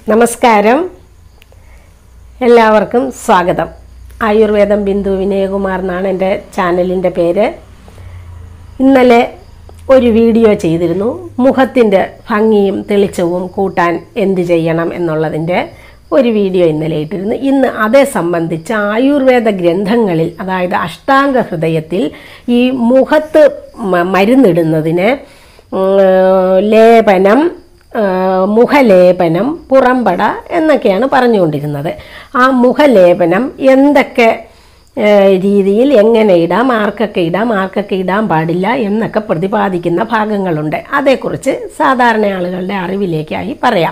നമസ്കാരം എല്ലാവർക്കും സ്വാഗതം ആയുർവേദം ബിന്ദു വിനയകുമാർ എന്നാണ് എൻ്റെ ചാനലിൻ്റെ പേര് ഇന്നലെ ഒരു വീഡിയോ ചെയ്തിരുന്നു മുഖത്തിൻ്റെ ഭംഗിയും തെളിച്ചവും കൂട്ടാൻ എന്ത് ചെയ്യണം എന്നുള്ളതിൻ്റെ ഒരു വീഡിയോ ഇന്നലെ ഇട്ടിരുന്നു ഇന്ന് അതേ സംബന്ധിച്ച് ആയുർവേദ ഗ്രന്ഥങ്ങളിൽ അതായത് അഷ്ടാംഗ ഹൃദയത്തിൽ ഈ മുഖത്ത് മ- മരുന്നിടുന്നതിന് ഉം, ലേപനം ആ, മുഖലേപനം പുറംപട എന്നൊക്കെയാണ് പറഞ്ഞുകൊണ്ടിരുന്നത് ആ മുഖലേപനം എന്തൊക്കെ ഏ, രീതിയിൽ എങ്ങനെ ഇടാം ആർക്കൊക്കെ ഇടാം ആർക്കൊക്കെ ഇടാൻ പാടില്ല എന്നൊക്കെ പ്രതിപാദിക്കുന്ന ഭാഗങ്ങളുണ്ട് അതേക്കുറിച്ച് സാധാരണ ആളുകളുടെ അറിവിലേക്കായി പറയാം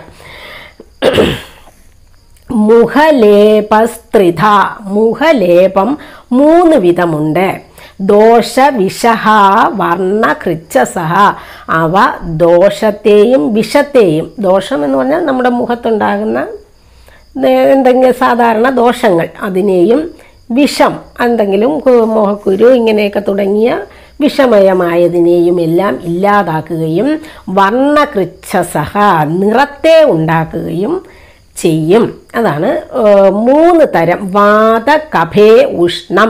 മുഖലേപസ്ത്രിധ മുഖലേപം മൂന്ന് വിധമുണ്ട് ദോഷ വിഷഹ വർണ്ണ കൃച്ഛസഹ അവ ദോഷത്തെയും വിഷത്തെയും ദോഷം എന്ന് പറഞ്ഞാൽ നമ്മുടെ മുഖത്തുണ്ടാകുന്ന നേ- എന്തെങ്കിലും സാധാരണ ദോഷങ്ങൾ അതിനെയും വിഷം എന്തെങ്കിലും കു- മുഖക്കുരു ഇങ്ങനെയൊക്കെ തുടങ്ങിയ വിഷമയമായതിനെയും എല്ലാം ഇല്ലാതാക്കുകയും വർണ്ണകൃച്ഛസഹ നിറത്തെ ഉണ്ടാക്കുകയും ചെയ്യും അതാണ് ഏഹ്, മൂന്ന് തരം വാത കഫേ ഉഷ്ണം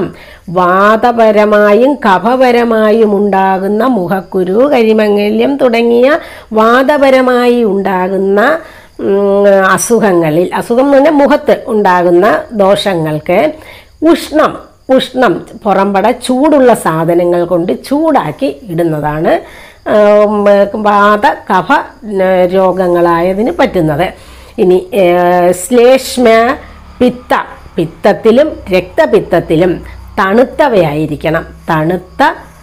വാതപരമായും കഫപരമായും ഉണ്ടാകുന്ന മുഖക്കുരു കരിമംഗല്യം തുടങ്ങിയ വാതപരമായി ഉണ്ടാകുന്ന ഉം, അസുഖങ്ങളിൽ അസുഖം എന്ന് പറഞ്ഞാൽ മുഖത്ത് ഉണ്ടാകുന്ന ദോഷങ്ങൾക്ക് ഉഷ്ണം ഉഷ്ണം പുറംപട ചൂടുള്ള സാധനങ്ങൾ കൊണ്ട് ചൂടാക്കി ഇടുന്നതാണ് ഉം, വാത കഫ ന- രോഗങ്ങളായതിന് പറ്റുന്നത് ഇനി ഏഹ്, ശ്ലേഷ്മ പിത്ത പിത്തത്തിലും രക്തപിത്തത്തിലും തണുത്തവയായിരിക്കണം തണുത്ത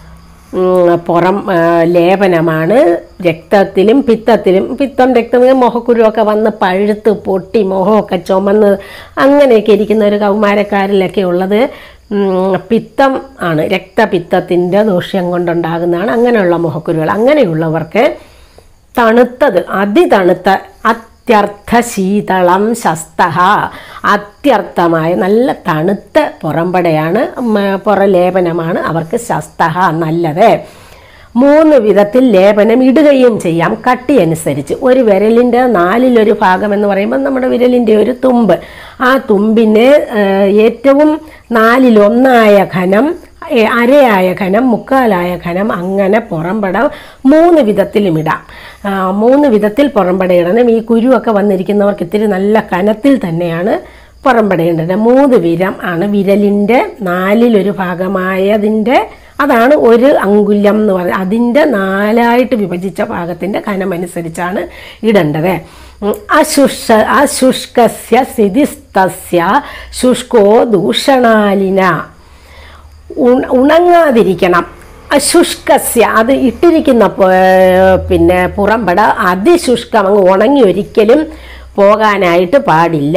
ഉം, പുറം ആ, ലേപനമാണ് രക്തത്തിലും പിത്തത്തിലും പിത്തം രക്തം ഇങ്ങനെ മുഖക്കുരുവൊക്കെ വന്ന് പഴുത്ത് പൊട്ടി മുഖമൊക്കെ ചുമന്ന് അങ്ങനെയൊക്കെ ഇരിക്കുന്ന ഒരു കൗമാരക്കാരിലൊക്കെ ഉള്ളത് ഉം, പിത്തം ആണ് രക്തപിത്തത്തിൻ്റെ ദോഷ്യം കൊണ്ടുണ്ടാകുന്നതാണ് അങ്ങനെയുള്ള മുഖക്കുരുകൾ അങ്ങനെയുള്ളവർക്ക് തണുത്തത് അതിതണുത്ത അത്യർത്ഥ ശീതളം ശസ്തഹ അത്യർത്ഥമായ നല്ല തണുത്ത പുറംപടയാണ് ഉം, പുറലേപനമാണ് അവർക്ക് ശസ്തഹ നല്ലത് മൂന്ന് വിധത്തിൽ ലേപനം ഇടുകയും ചെയ്യാം കട്ടി അനുസരിച്ച് ഒരു വിരലിൻ്റെ നാലിലൊരു ഭാഗം എന്ന് പറയുമ്പോൾ നമ്മുടെ വിരലിൻ്റെ ഒരു തുമ്പ് ആ തുമ്പിന് ഏഹ്, ഏറ്റവും നാലിലൊന്നായ ഘനം ഏ, അരയായ ഘനം മുക്കാലായ ഘനം അങ്ങനെ പുറംപട മൂന്ന് വിധത്തിലും ഇടാം ആ, മൂന്ന് വിധത്തിൽ പുറംപട ഇടണം ഈ കുരുവൊക്കെ വന്നിരിക്കുന്നവർക്ക് ഇത്തിരി നല്ല കനത്തിൽ തന്നെയാണ് പുറംപടയേണ്ടത് മൂന്ന് വിരം ആണ് വിരലിൻ്റെ നാലിലൊരു ഭാഗമായതിൻ്റെ അതാണ് ഒരു അങ്കുലം എന്ന് പറയുന്നത് അതിൻ്റെ നാലായിട്ട് വിഭജിച്ച ഭാഗത്തിൻ്റെ കനമനുസരിച്ചാണ് ഇടേണ്ടത് ഉം, അശുഷ അശുഷ്കസ്യ സ്ഥിതിസ്തസ്യ ശുഷ്കോ ദൂഷണാലിന ഉണ- ഉണങ്ങാതിരിക്കണം അശുഷ്കസ്യ അത് ഇട്ടിരിക്കുന്ന പ- പിന്നെ പുറംപട അതിശുഷ്കം അങ്ങ് ഉണങ്ങി ഒരിക്കലും പോകാനായിട്ട് പാടില്ല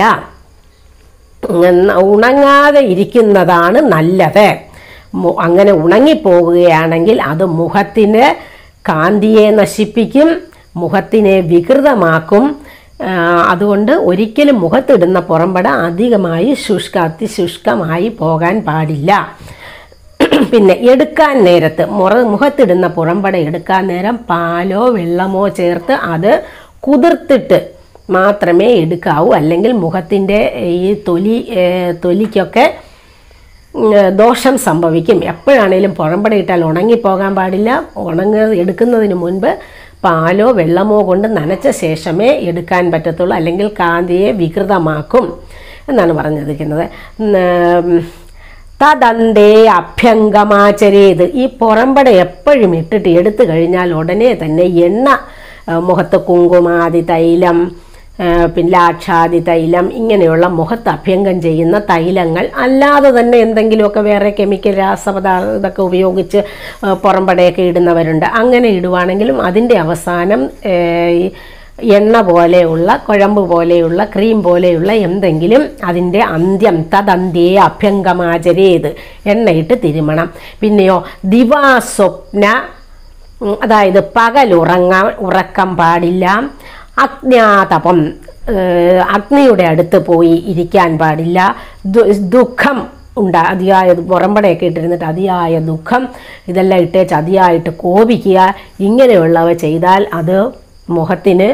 ഉം, ഉണങ്ങാതെ ഇരിക്കുന്നതാണ് നല്ലത് മു- അങ്ങനെ ഉണങ്ങിപ്പോകുകയാണെങ്കിൽ അത് മുഖത്തിന് കാന്തിയെ നശിപ്പിക്കും മുഖത്തിനെ വികൃതമാക്കും ആ, അതുകൊണ്ട് ഒരിക്കലും മുഖത്തിടുന്ന പുറംപട അധികമായി ശുഷ്ക അതിശുഷ്കമായി പോകാൻ പാടില്ല പിന്നെ എടുക്കാൻ നേരത്ത് മുറ മുഖത്തിടുന്ന പുറംപട എടുക്കാൻ നേരം പാലോ വെള്ളമോ ചേർത്ത് അത് കുതിർത്തിട്ട് മാത്രമേ എടുക്കാവൂ അല്ലെങ്കിൽ മുഖത്തിൻ്റെ ഈ തൊലി ഏ, തൊലിക്കൊക്കെ ഉം, ദോഷം സംഭവിക്കും എപ്പോഴാണേലും പുറംപട ഇട്ടാൽ ഉണങ്ങിപ്പോകാൻ പാടില്ല ഉണങ്ങ എടുക്കുന്നതിന് മുൻപ് പാലോ വെള്ളമോ കൊണ്ട് നനച്ച ശേഷമേ എടുക്കാൻ പറ്റത്തുള്ളൂ അല്ലെങ്കിൽ കാന്തിയെ വികൃതമാക്കും എന്നാണ് പറഞ്ഞിരിക്കുന്നത് ഉം, തദന്തേ അഭ്യംഗമാചരേത് ഈ പുറംപട എപ്പോഴും ഇട്ടിട്ട് എടുത്തു കഴിഞ്ഞാൽ ഉടനെ തന്നെ എണ്ണ ആ, മുഖത്ത് കുങ്കുമാതി തൈലം ആ, പിന്നെ ലാക്ഷാദി തൈലം ഇങ്ങനെയുള്ള മുഖത്ത് അഭ്യംഗം ചെയ്യുന്ന തൈലങ്ങൾ അല്ലാതെ തന്നെ എന്തെങ്കിലുമൊക്കെ വേറെ കെമിക്കൽ രാസപദാർത്ഥ ഇതൊക്കെ ഉപയോഗിച്ച് ആ, പുറംപടയൊക്കെ ഇടുന്നവരുണ്ട് അങ്ങനെ ഇടുവാണെങ്കിലും അതിൻ്റെ അവസാനം ഏ, ഈ എണ്ണ പോലെയുള്ള കുഴമ്പ് പോലെയുള്ള ക്രീം പോലെയുള്ള എന്തെങ്കിലും അതിൻ്റെ അന്ത്യം തദന്ത്യേ അഭ്യംഗമാചരേത് എണ്ണയിട്ട് തിരുമണം പിന്നെയോ ദിവാസ്വപ്ന ഉം, അതായത് പകൽ ഉറങ്ങ ഉറക്കം പാടില്ല അജ്ഞാതപം ഏഹ്, അഗ്നിയുടെ അടുത്ത് പോയി ഇരിക്കാൻ പാടില്ല ദു- ദുഃഖം ഉണ്ടാ അതിയായ പുറമ്പടയൊക്കെ ഇട്ടിരുന്നിട്ട് അതിയായ ദുഃഖം ഇതെല്ലാം ഇട്ടേച്ച് അതിയായിട്ട് കോപിക്കുക ഇങ്ങനെയുള്ളവ ചെയ്താൽ അത് മുഖത്തിന്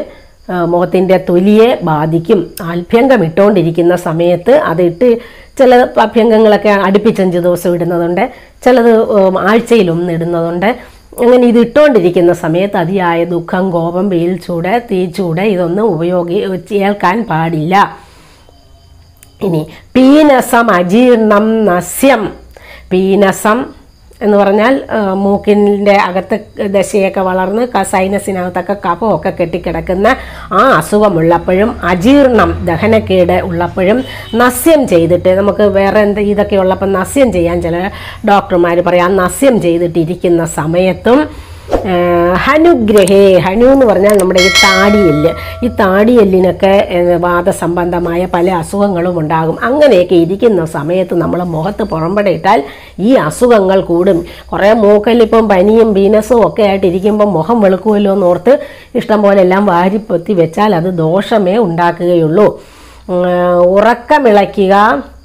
ആ, മുഖത്തിൻ്റെ തൊലിയെ ബാധിക്കും ആഭ്യംഗം ഇട്ടുകൊണ്ടിരിക്കുന്ന സമയത്ത് അതിട്ട് ചില അഭ്യംഗങ്ങളൊക്കെ അടുപ്പിച്ചഞ്ച് ദിവസം ഇടുന്നതുണ്ട് ചിലത് ഉം, ആഴ്ചയിൽ ഒന്ന് ഇടുന്നതുണ്ട് അങ്ങനെ ഇത് ഇട്ടുകൊണ്ടിരിക്കുന്ന സമയത്ത് അതിയായ ദുഃഖം കോപം വെയിൽ ചൂട് തീച്ചൂട് ഇതൊന്നും ഉപയോഗി ഏൽക്കാൻ പാടില്ല ഇനി പീനസം അജീർണം നസ്യം പീനസം എന്ന് പറഞ്ഞാൽ ആ, മൂക്കിൻ്റെ അകത്ത് ദശയൊക്കെ വളർന്ന് ക- സൈനസിനകത്തൊക്കെ കഫമൊക്കെ കെട്ടിക്കിടക്കുന്ന ആ അസുഖമുള്ളപ്പോഴും അജീർണം ദഹനക്കേട് ഉള്ളപ്പോഴും നസ്യം ചെയ്തിട്ട് നമുക്ക് വേറെ എന്ത് ഇതൊക്കെ ഉള്ളപ്പോൾ നസ്യം ചെയ്യാൻ ചില ഡോക്ടർമാർ പറയാം നസ്യം ചെയ്തിട്ടിരിക്കുന്ന സമയത്തും ആ, ഹനുഗ്രഹേ ഹനു എന്ന് പറഞ്ഞാൽ നമ്മുടെ ഈ താടിയെല്ല് ഈ താടിയെല്ലിനൊക്കെ ഏ, വാദസംബന്ധമായ പല അസുഖങ്ങളും ഉണ്ടാകും അങ്ങനെയൊക്കെ ഇരിക്കുന്ന സമയത്ത് നമ്മൾ മുഖത്ത് പുറമ്പടയിട്ടാൽ ഈ അസുഖങ്ങൾ കൂടും കുറേ മൂക്കല്ലിപ്പം പനിയും വീനസും ഒക്കെ ആയിട്ട് ഇരിക്കുമ്പോൾ മുഖം വെളുക്കുമല്ലോ എന്നോർത്ത് ഇഷ്ടം പോലെ എല്ലാം വാരിപ്പൊത്തി വെച്ചാൽ അത് ദോഷമേ ഉണ്ടാക്കുകയുള്ളൂ ഉം, ഉറക്കമിളയ്ക്കുക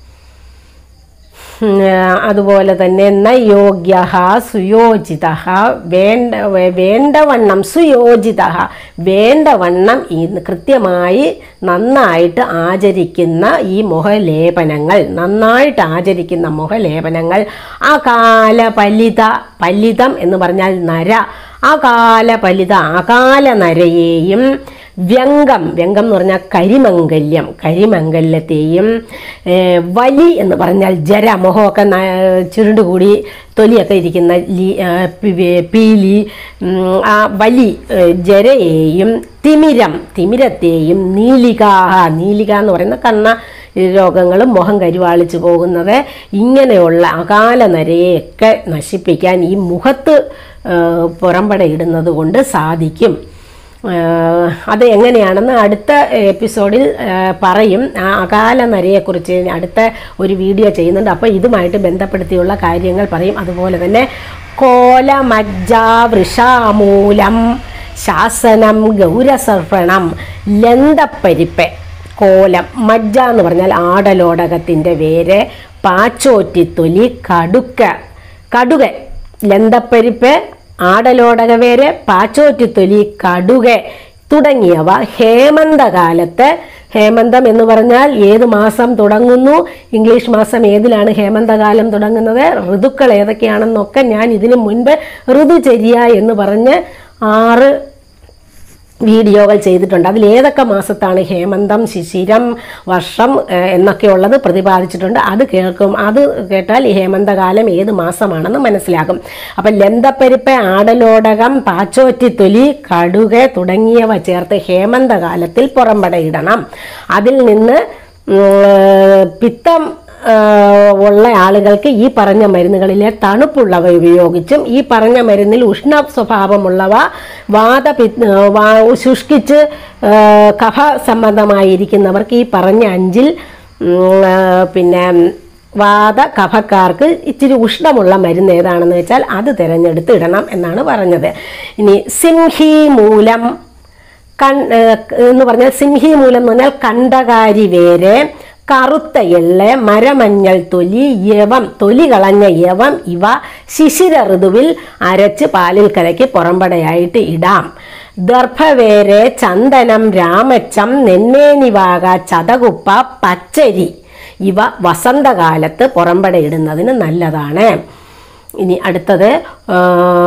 ഉം, അതുപോലെ തന്നെ നയോഗ്യ സുയോജിത വേണ്ട വേ- വേണ്ടവണ്ണം സുയോജിത വേണ്ടവണ്ണം ഈ കൃത്യമായി നന്നായിട്ട് ആചരിക്കുന്ന ഈ മുഖലേപനങ്ങൾ നന്നായിട്ട് ആചരിക്കുന്ന മുഖലേപനങ്ങൾ അകാല പലിത പലിതം എന്ന് പറഞ്ഞാൽ നര അകാല പലിത അകാല നരയെയും വ്യംഗം വ്യംഗം എന്ന് പറഞ്ഞാൽ കരിമംഗല്യം കരിമംഗല്യത്തെയും ഏ, വലി എന്ന് പറഞ്ഞാൽ ജര മുഖമൊക്കെ ന- ചുരുണ്ടുകൂടി തൊലിയൊക്കെ ഇരിക്കുന്ന ലി ആ, പി- പീലി ഉം, ആ വലി ഏ, ജരയെയും തിമിരം തിമിരത്തെയും നീലികാഹ നീലിക എന്ന് പറയുന്ന കണ്ണ രോഗങ്ങളും മുഖം കരുവാളിച്ചു പോകുന്നത് ഇങ്ങനെയുള്ള അകാല നരയെയൊക്കെ നശിപ്പിക്കാൻ ഈ മുഖത്ത് ആ, പുറംപടയിടുന്നത് കൊണ്ട് സാധിക്കും ആഹ് അത് എങ്ങനെയാണെന്ന് അടുത്ത എപ്പിസോഡിൽ ആഹ് പറയും ആ അകാല നരയെക്കുറിച്ച് അടുത്ത ഒരു വീഡിയോ ചെയ്യുന്നുണ്ട് അപ്പോൾ ഇതുമായിട്ട് ബന്ധപ്പെടുത്തിയുള്ള കാര്യങ്ങൾ പറയും അതുപോലെ തന്നെ കോലമജ്ജാവൃഷാമൂലം ശാസനം ഗൗരസർപ്പണം ലന്തപ്പരിപ്പ് കോലം മജ്ജ എന്ന് പറഞ്ഞാൽ ആടലോടകത്തിൻ്റെ വേര് പാച്ചോറ്റിത്തൊലി കടുക്ക കടുക ലന്തപ്പരിപ്പ് ആടലോടകവേര് പാച്ചോറ്റിത്തൊലി കടുക തുടങ്ങിയവ ഹേമന്തകാലത്ത് ഹേമന്തം എന്ന് പറഞ്ഞാൽ ഏത് മാസം തുടങ്ങുന്നു ഇംഗ്ലീഷ് മാസം ഏതിലാണ് ഹേമന്തകാലം തുടങ്ങുന്നത് ഋതുക്കൾ ഏതൊക്കെയാണെന്നൊക്കെ ഞാൻ ഇതിനു മുൻപ് ഋതുചര്യ എന്ന് പറഞ്ഞ് ആറ് വീഡിയോകൾ ചെയ്തിട്ടുണ്ട് അതിൽ ഏതൊക്കെ മാസത്താണ് ഹേമന്തം ശിശിരം വർഷം ഏഹ്, എന്നൊക്കെയുള്ളത് പ്രതിപാദിച്ചിട്ടുണ്ട് അത് കേൾക്കും അത് കേട്ടാൽ ഈ ഹേമന്തകാലം ഏത് മാസമാണെന്ന് മനസ്സിലാകും അപ്പം ലന്തപ്പരിപ്പ് ആടലോടകം പാച്ചോറ്റിത്തൊലി കടുക തുടങ്ങിയവ ചേർത്ത് ഹേമന്തകാലത്തിൽ പുറംപടയിടണം അതിൽ നിന്ന് ഉം, പിത്തം ആ, ഉള്ള ആളുകൾക്ക് ഈ പറഞ്ഞ മരുന്നുകളിലെ തണുപ്പുള്ളവ ഉപയോഗിച്ചും ഈ പറഞ്ഞ മരുന്നിൽ ഉഷ്ണ സ്വഭാവമുള്ളവ വാത വാ ശുഷ്കിച്ച് ആ, കഫ സംബന്ധമായിരിക്കുന്നവർക്ക് ഈ പറഞ്ഞ അഞ്ചിൽ ഉം, ആ, പിന്നെ വാത കഫക്കാർക്ക് ഇച്ചിരി ഉഷ്ണമുള്ള മരുന്ന് ഏതാണെന്ന് വെച്ചാൽ അത് തിരഞ്ഞെടുത്ത് ഇടണം എന്നാണ് പറഞ്ഞത് ഇനി സിംഹി മൂലം കൺ ഏഹ് എന്ന് പറഞ്ഞാൽ സിംഹി മൂലം എന്ന് പറഞ്ഞാൽ കണ്ടകാരി വേര് കറുത്ത എള്ള് മരമഞ്ഞൾ തൊലി യവം തൊലി കളഞ്ഞ യവം ഇവ ശിശിര ഋതുവിൽ അരച്ച് പാലിൽ കലക്കി പുറമ്പടയായിട്ട് ഇടാം ദർഭവേര് ചന്ദനം രാമച്ചം നെന്മേനിവാക ചതകുപ്പ പച്ചരി ഇവ വസന്തകാലത്ത് പുറമ്പടയിടുന്നതിന് നല്ലതാണ് ഇനി അടുത്തത് ആ,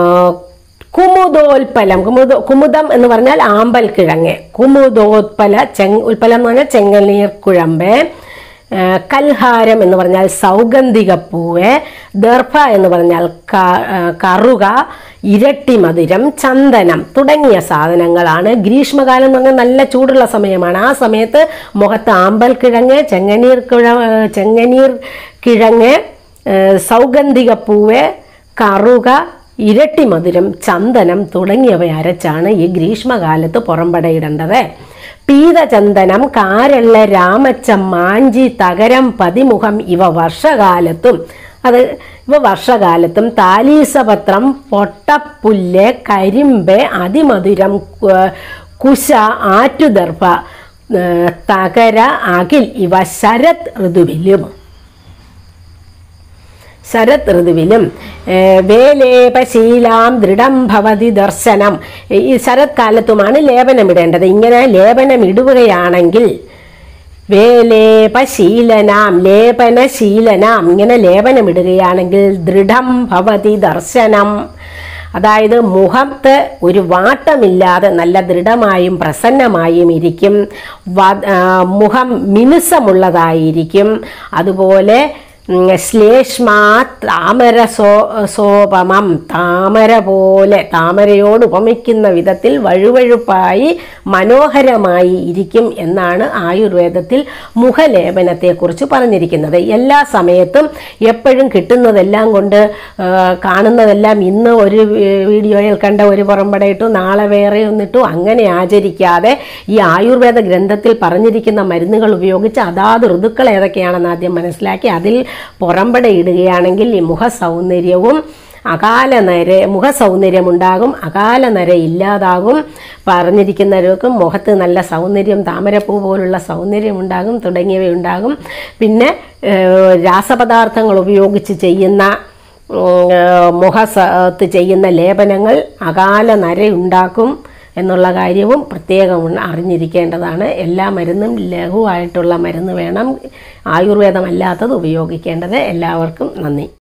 കുമുദോൽപ്പലം കുമുദ കുമുദം എന്ന് പറഞ്ഞാൽ ആമ്പൽ കിഴങ്ങ് കുമുദോത്പല ചെങ് ഉൽപ്പലം എന്ന് പറഞ്ഞാൽ ചെങ്ങനീർ കുഴമ്പ് ആ, കൽഹാരം എന്ന് പറഞ്ഞാൽ സൗഗന്ധികപ്പൂവ് ദർഭ എന്ന് പറഞ്ഞാൽ ക- ആ, കറുക ഇരട്ടി മധുരം ചന്ദനം തുടങ്ങിയ സാധനങ്ങളാണ് ഗ്രീഷ്മകാലം എന്ന് പറഞ്ഞാൽ നല്ല ചൂടുള്ള സമയമാണ് ആ സമയത്ത് മുഖത്ത് ആമ്പൽ കിഴങ്ങ് ചെങ്ങനീർ കുഴ ചെങ്ങനീർ കിഴങ്ങ് ആ, സൗഗന്ധികപ്പൂവ് കറുക ഇരട്ടി മധുരം ചന്ദനം തുടങ്ങിയവ അരച്ചാണ് ഈ ഗ്രീഷ്മകാലത്ത് പുറംപടയിടേണ്ടത് പീതചന്ദനം കാരള്ള രാമച്ചം മാഞ്ചി തകരം പതിമുഖം ഇവ വർഷകാലത്തും അത് ഇവ വർഷകാലത്തും താലീസപത്രം പൊട്ടപ്പുല്ല് കരിമ്പ് അതിമധുരം കു- കുശ ആറ്റുദർഭ ഏ, തകര അകിൽ ഇവ ശരത് ഋതുവിലും ശരത് ഋതുവിലും ഏഹ്, വേലേപശീലാം ദൃഢം ഭവതി ദർശനം ഈ ശരത്കാലത്തുമാണ് ലേപനമിടേണ്ടത് ഇങ്ങനെ ലേപനമിടുകയാണെങ്കിൽ വേലേപശീലനാം ലേപനശീലനാം ഇങ്ങനെ ലേപനമിടുകയാണെങ്കിൽ ദൃഢം ഭവതി ദർശനം അതായത് മുഖത്ത് ഒരു വാട്ടമില്ലാതെ നല്ല ദൃഢമായും പ്രസന്നമായും ഇരിക്കും വ- ആ, മുഖം മിനുസമുള്ളതായിരിക്കും അതുപോലെ ഉം, ശ്ലേഷ്മാ താമര സോ സോപമം താമര പോലെ താമരയോട് ഉപമിക്കുന്ന വിധത്തിൽ വഴുവഴുപ്പായി മനോഹരമായി ഇരിക്കും എന്നാണ് ആയുർവേദത്തിൽ മുഖലേപനത്തെക്കുറിച്ച് പറഞ്ഞിരിക്കുന്നത് എല്ലാ സമയത്തും എപ്പോഴും കിട്ടുന്നതെല്ലാം കൊണ്ട് ആ, കാണുന്നതെല്ലാം ഇന്ന് ഒരു വി- വീഡിയോയിൽ കണ്ട ഒരു പുറമ്പടയിട്ടു നാളെ വേറെ ഒന്നിട്ടു അങ്ങനെ ആചരിക്കാതെ ഈ ആയുർവേദ ഗ്രന്ഥത്തിൽ പറഞ്ഞിരിക്കുന്ന മരുന്നുകൾ ഉപയോഗിച്ച് അതാത് ഋതുക്കൾ ഏതൊക്കെയാണെന്ന് ആദ്യം മനസ്സിലാക്കി അതിൽ പുറമ്പട ഇടുകയാണെങ്കിൽ ഈ മുഖ സൗന്ദര്യവും അകാല നര മുഖ സൗന്ദര്യമുണ്ടാകും അകാല നര ഇല്ലാതാകും പറഞ്ഞിരിക്കുന്നവർക്കും മുഖത്ത് നല്ല സൗന്ദര്യം താമരപ്പൂ പോലുള്ള സൗന്ദര്യം ഉണ്ടാകും തുടങ്ങിയവയുണ്ടാകും പിന്നെ ഏഹ്, രാസപദാർത്ഥങ്ങൾ ഉപയോഗിച്ച് ചെയ്യുന്ന മുഖത്ത് ചെയ്യുന്ന ലേപനങ്ങൾ അകാല നരയുണ്ടാക്കും എന്നുള്ള കാര്യവും പ്രത്യേകം ഉൺ- അറിഞ്ഞിരിക്കേണ്ടതാണ് എല്ലാ മരുന്നും ലഘുവായിട്ടുള്ള മരുന്ന് വേണം ആയുർവേദമല്ലാത്തത് ഉപയോഗിക്കേണ്ടത് എല്ലാവർക്കും നന്ദി